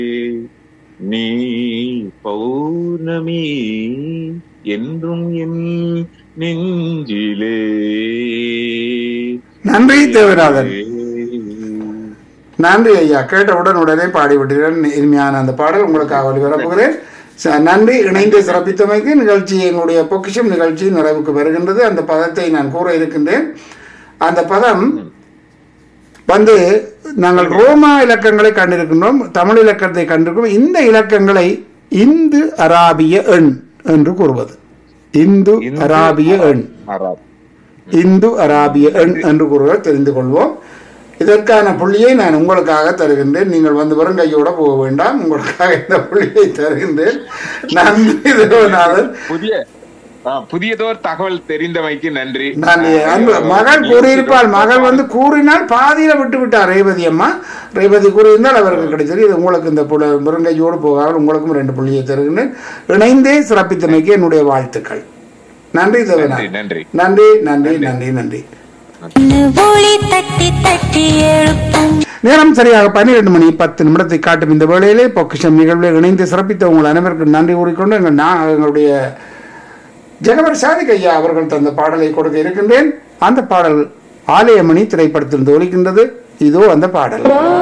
நீ பௌர்ணமி என்றும் என் நெஞ்சிலே நன்றி தேவராஜன் நன்றி ஐயா கேட்டவுடன் உடனே பாடிவிட்டீர்கள் இனிமையான அந்த பாடல் உங்களுக்காக ஒளிபரப்புகிறேன் ச- நன்றி இணைந்து சிறப்பித்தமைக்கு நிகழ்ச்சி எங்களுடைய பொக்கிஷம் நிகழ்ச்சி நிறைவுக்கு வருகின்றது அந்த பதத்தை நான் கூற இருக்கின்றேன் அந்த பதம் வந்து நாங்கள் ரோமா இலக்கங்களை கண்டிருக்கின்றோம் தமிழ் இலக்கத்தை கண்டிருக்கிறோம் இந்த இலக்கங்களை இந்து அராபிய எண் என்று கூறுவது இந்து இந்து அராபிய எண் அராப். இந்து அராபிய எண் என்று கூறுவர் தெரிந்து கொள்வோம் இதற்கான புள்ளியை நான் உங்களுக்காக தருகின்றேன் நீங்கள் வந்து வெறுங்கையோட போக வேண்டாம் உங்களுக்காக இந்த புள்ளியை தருகின்றேன் நன்றி தேவநாதன் புதிய ஆ, புதியதோர் தகவல் தெரிந்தமைக்கு நன்றி நான் அன்பு மகள் கூறியிருப்பாள் மகள் வந்து கூறினால் பாதியில விட்டு விட்டார் ரேவதி அம்மா ரேவதி கூறியிருந்தால் அவருக்கு கிடைச்சது இது உங்களுக்கு இந்த புல முருங்கையோடு போகாமல் உங்களுக்கும் ரெண்டு புள்ளியை தருகின்றேன் இணைந்தே சிறப்பித்தமைக்கு என்னுடைய வாழ்த்துக்கள் நன்றி நன்றி தேவநாதன் நன்றி நன்றி நன்றி நன்றி நன்றி ஒளி தட்டி தட்டி எழுப்பும் நேரம் சரியாக பன்னிரண்டு மணி பத்து நிமிடத்தை காட்டும் இந்த வேளையிலே பொக்கிஷம் நிகழ்வில் இணைந்து சிறப்பித்த உங்கள் அனைவருக்கும் நன்றி கூறிக்கொண்டு எங்கள் நான் எங்களுடைய ஜெகவர் சாதிக் ஐயா அவர்கள் தந்த பாடலை கொடுக்க இருக்கின்றேன் அந்த பாடல் ஆலயமணி திரைப்படத்தில் ஒலிக்கின்றது இதோ அந்த பாடல்